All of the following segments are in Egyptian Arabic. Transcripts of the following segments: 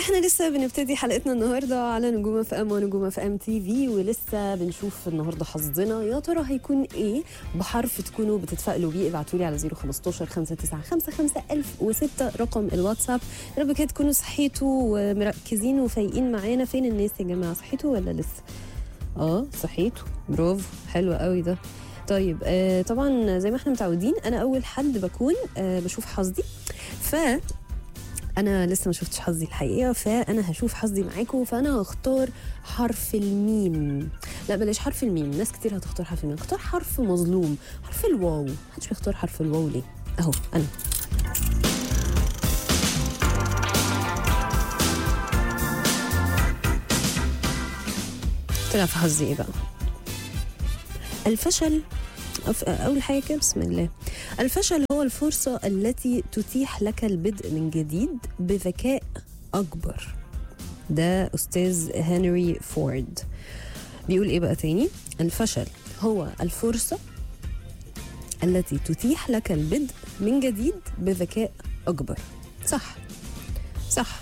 احنا لسه بنبتدي حلقتنا النهارده على نجوم اف ام ونجوم اف ام تي في ولسه بنشوف النهارده حظنا يا ترى هيكون ايه بحرف تكونوا بتتفائلوا بيه ابعتوا لي على 015 5955 1006 رقم الواتساب يا رب كده تكونوا صحيتوا ومركزين وفايقين معانا فين الناس يا جماعه صحيتوا ولا لسه اه صحيتوا برافو حلو قوي ده طيب آه طبعا زي ما احنا متعودين انا اول حد بكون آه بشوف حظي ف انا لسه ما شفتش حظي الحقيقه فانا هشوف حظي معاكم فانا هختار حرف الميم لا بلاش حرف الميم ناس كتير هتختار حرف الميم اختار حرف مظلوم حرف الواو محدش بيختار حرف الواو ليه اهو انا طلع في حظي ايه بقى الفشل أف- اول حاجه كده بسم الله الفشل هو الفرصه التي تتيح لك البدء من جديد بذكاء اكبر ده استاذ هنري فورد بيقول ايه بقى تاني الفشل هو الفرصه التي تتيح لك البدء من جديد بذكاء اكبر صح صح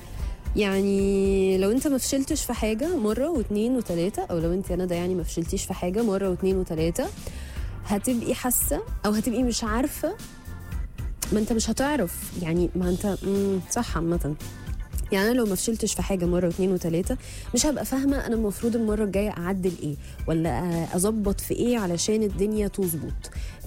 يعني لو انت ما فشلتش في حاجه مره واثنين وثلاثه او لو انت يا ندى يعني ما فشلتيش في حاجه مره واثنين وثلاثه هتبقي حاسه او هتبقي مش عارفه ما انت مش هتعرف يعني ما انت مم، صح عامه يعني انا لو ما فشلتش في حاجه مره واثنين وثلاثه مش هبقى فاهمه انا المفروض المره الجايه اعدل ايه ولا اظبط في ايه علشان الدنيا تظبط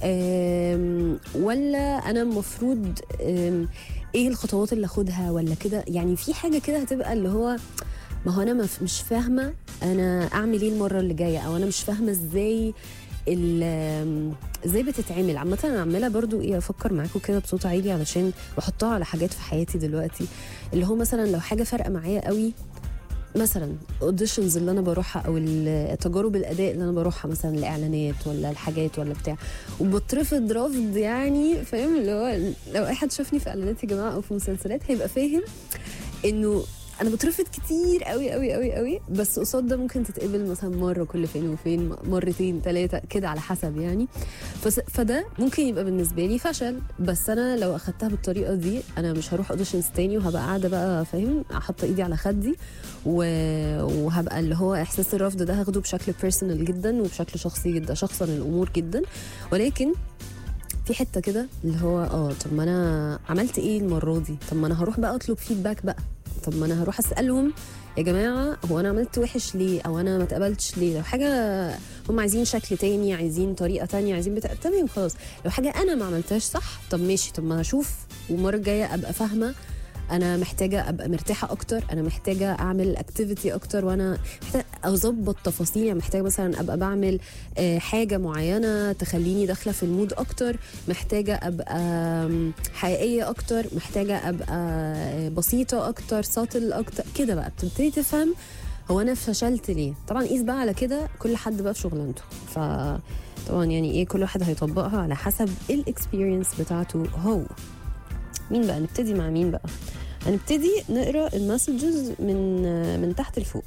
أم، ولا انا المفروض أم، ايه الخطوات اللي اخدها ولا كده يعني في حاجه كده هتبقى اللي هو ما هو انا مف- مش فاهمه انا اعمل ايه المره اللي جايه او انا مش فاهمه ازاي ال- ازاي بتتعمل عامه انا عماله برضو ايه افكر معاكم كده بصوت عالي علشان بحطها على حاجات في حياتي دلوقتي اللي هو مثلا لو حاجه فارقه معايا قوي مثلا اوديشنز اللي انا بروحها او ال- تجارب الاداء اللي انا بروحها مثلا الاعلانات ولا الحاجات ولا بتاع وبترفض رفض يعني فاهم اللي هو لو اي حد شافني في اعلانات يا جماعه او في مسلسلات هيبقى فاهم انه انا بترفض كتير قوي قوي قوي قوي بس قصاد ده ممكن تتقبل مثلا مره كل فين وفين مرتين ثلاثه كده على حسب يعني فس فده ممكن يبقى بالنسبه لي فشل بس انا لو اخدتها بالطريقه دي انا مش هروح اوديشنز تاني وهبقى قاعده بقى فاهم حاطه ايدي على خدي و... وهبقى اللي هو احساس الرفض ده هاخده بشكل بيرسونال جدا وبشكل شخصي جدا شخصا الامور جدا ولكن في حته كده اللي هو اه طب ما انا عملت ايه المره دي طب ما انا هروح بقى اطلب فيدباك بقى طب ما انا هروح اسالهم يا جماعه هو انا عملت وحش ليه او انا ما اتقبلتش ليه لو حاجه هم عايزين شكل تاني عايزين طريقه تانية عايزين بتاع تمام خلاص لو حاجه انا ما عملتهاش صح طب ماشي طب ما هشوف والمره الجايه ابقى فاهمه انا محتاجه ابقى مرتاحه اكتر انا محتاجه اعمل اكتيفيتي اكتر وانا محتاجه اظبط تفاصيل يعني محتاجه مثلا ابقى بعمل آه، حاجه معينه تخليني داخله في المود اكتر محتاجه ابقى آم، حقيقيه اكتر محتاجه ابقى آه، بسيطه اكتر ساطل اكتر كده بقى بتبتدي تفهم هو انا فشلت ليه طبعا قيس بقى على كده كل حد بقى في شغلانته ف طبعا يعني ايه كل واحد هيطبقها على حسب الاكسبيرينس بتاعته هو مين بقى نبتدي مع مين بقى هنبتدي نقرا المسجز من من تحت لفوق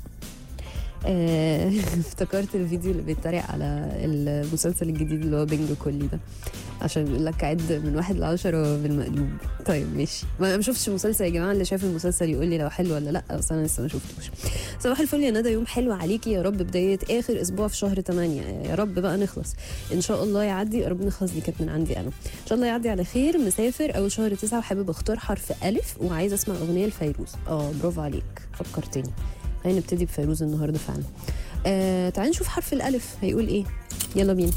آه، افتكرت الفيديو اللي بيتريق على المسلسل الجديد اللي هو بينجو كلي ده عشان بيقول لك عد من واحد لعشرة بالمقلوب طيب ماشي ما انا ما شفتش المسلسل يا جماعه اللي شاف المسلسل يقول لي لو حلو ولا لا بس انا لسه ما شفتوش صباح الفل يا ندى يوم حلو عليكي يا رب بدايه اخر اسبوع في شهر 8 يا رب بقى نخلص ان شاء الله يعدي يا رب نخلص دي كانت من عندي انا ان شاء الله يعدي على خير مسافر اول شهر تسعة وحابب اختار حرف الف وعايز اسمع اغنيه لفيروز اه برافو عليك فكرتني خلينا نبتدي بفيروز النهارده فعلا آه تعالي نشوف حرف الالف هيقول ايه يلا بينا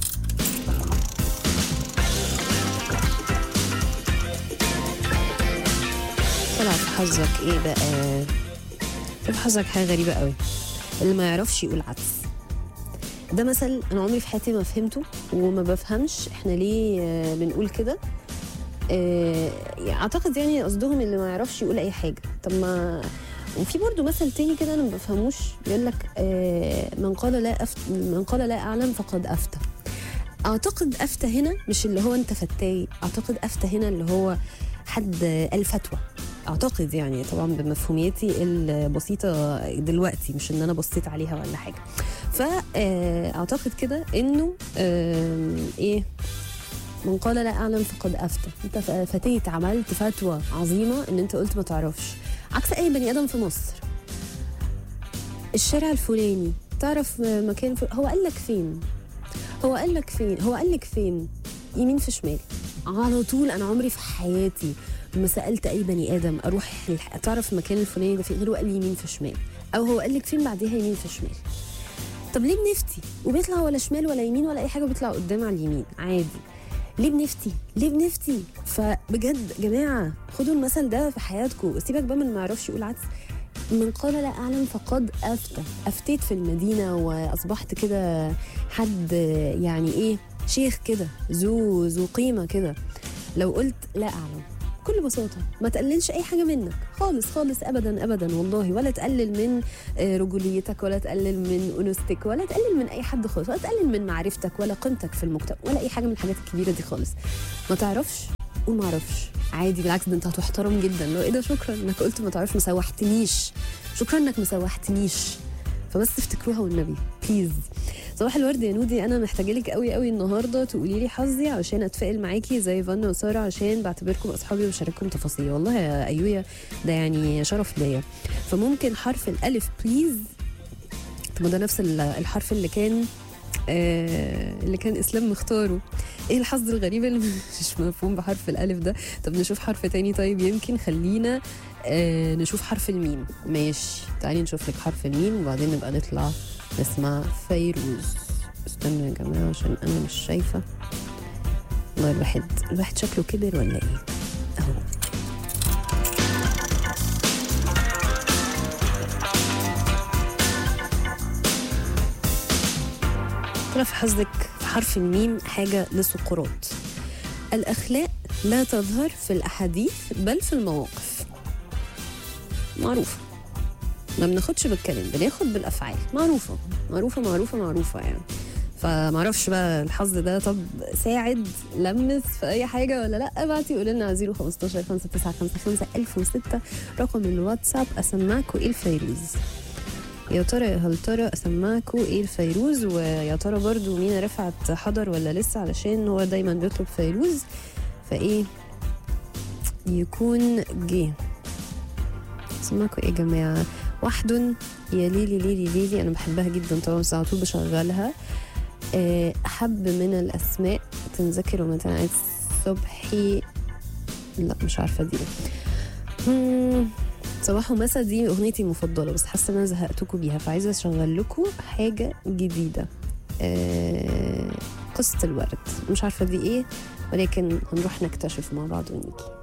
طلع في حظك ايه بقى في حظك حاجه غريبه قوي اللي ما يعرفش يقول عدس ده مثل انا عمري في حياتي ما فهمته وما بفهمش احنا ليه آه، بنقول كده آه، اعتقد يعني قصدهم اللي ما يعرفش يقول اي حاجه طب ما وفي برضو مثل تاني كده انا ما بفهموش بيقول لك آه، من قال لا أفت... من قال لا اعلم فقد افتى اعتقد افتى هنا مش اللي هو انت فتاي اعتقد افتى هنا اللي هو حد قال فتوى اعتقد يعني طبعا بمفهوميتي البسيطه دلوقتي مش ان انا بصيت عليها ولا حاجه فاعتقد كده انه آم، ايه من قال لا اعلم فقد افتى انت ف- فتيت عملت فتوى عظيمه ان انت قلت ما تعرفش عكس اي بني ادم في مصر الشارع الفلاني تعرف مكان فل... هو قال لك فين هو قال لك فين هو قال لك فين يمين في شمال على طول انا عمري في حياتي ما سالت اي بني ادم اروح الح- تعرف المكان الفلاني ده فين غير هو قال لي يمين في شمال او هو قال لك فين بعديها يمين في شمال طب ليه بنفتي وبيطلع ولا شمال ولا يمين ولا اي حاجه بيطلع قدام على اليمين عادي ليه بنفتي ليه بنفتي فبجد يا جماعه خدوا المثل ده في حياتكم سيبك بقى من اللي ما يعرفش يقول عدس من قال لا اعلم فقد افتى افتيت في المدينه واصبحت كده حد يعني ايه شيخ كده ذو ذو قيمه كده لو قلت لا اعلم بكل بساطه ما تقللش اي حاجه منك خالص خالص ابدا ابدا والله ولا تقلل من آه، رجوليتك ولا تقلل من انوثتك ولا تقلل من اي حد خالص ولا تقلل من معرفتك ولا قيمتك في المجتمع ولا اي حاجه من الحاجات الكبيره دي خالص ما تعرفش قول ما اعرفش عادي بالعكس ده انت هتحترم جدا لو ايه ده شكرا انك قلت ما تعرفش ما سوحتنيش شكرا انك ما سوحتنيش فبس افتكروها والنبي بليز صباح الورد يا نودي انا محتاجه لك قوي قوي النهارده تقولي لي حظي عشان اتفائل معاكي زي فانا وساره عشان بعتبركم اصحابي وبشارككم تفاصيلي والله يا ايويا ده يعني شرف ليا فممكن حرف الالف بليز طب ما ده نفس ال- الحرف اللي كان آه اللي كان اسلام مختاره ايه الحظ الغريب اللي مش مفهوم بحرف الالف ده طب نشوف حرف تاني طيب يمكن خلينا آه نشوف حرف الميم ماشي تعالي نشوف لك حرف الميم وبعدين نبقى نطلع نسمع فيروز استنوا يا جماعه عشان انا مش شايفه والله الواحد الواحد شكله كبر ولا ايه اهو طلع في حظك في حرف الميم حاجة لسقراط الأخلاق لا تظهر في الأحاديث بل في المواقف معروفة ما بناخدش بالكلام بناخد بالأفعال معروفة معروفة معروفة معروفة يعني فمعرفش بقى الحظ ده طب ساعد لمس في اي حاجه ولا لا ابعتي قولي لنا 015 5955 1006 رقم الواتساب اسمعكم ايه الفيروز يا ترى هل ترى اسمعكم ايه الفيروز ويا ترى برضو مين رفعت حضر ولا لسه علشان هو دايما بيطلب فيروز فايه يكون جه اسمعكم ايه يا جماعه وحد يا ليلي ليلي ليلي انا بحبها جدا طبعا بس على طول بشغلها آه، احب من الاسماء تنذكر ومتى صبحي لا مش عارفه دي مم، صباح ومساء دي اغنيتي المفضله بس حاسه ان انا زهقتكم بيها فعايزه اشغل لكم حاجه جديده آه، قصه الورد مش عارفه دي ايه ولكن هنروح نكتشف مع بعض ونيجي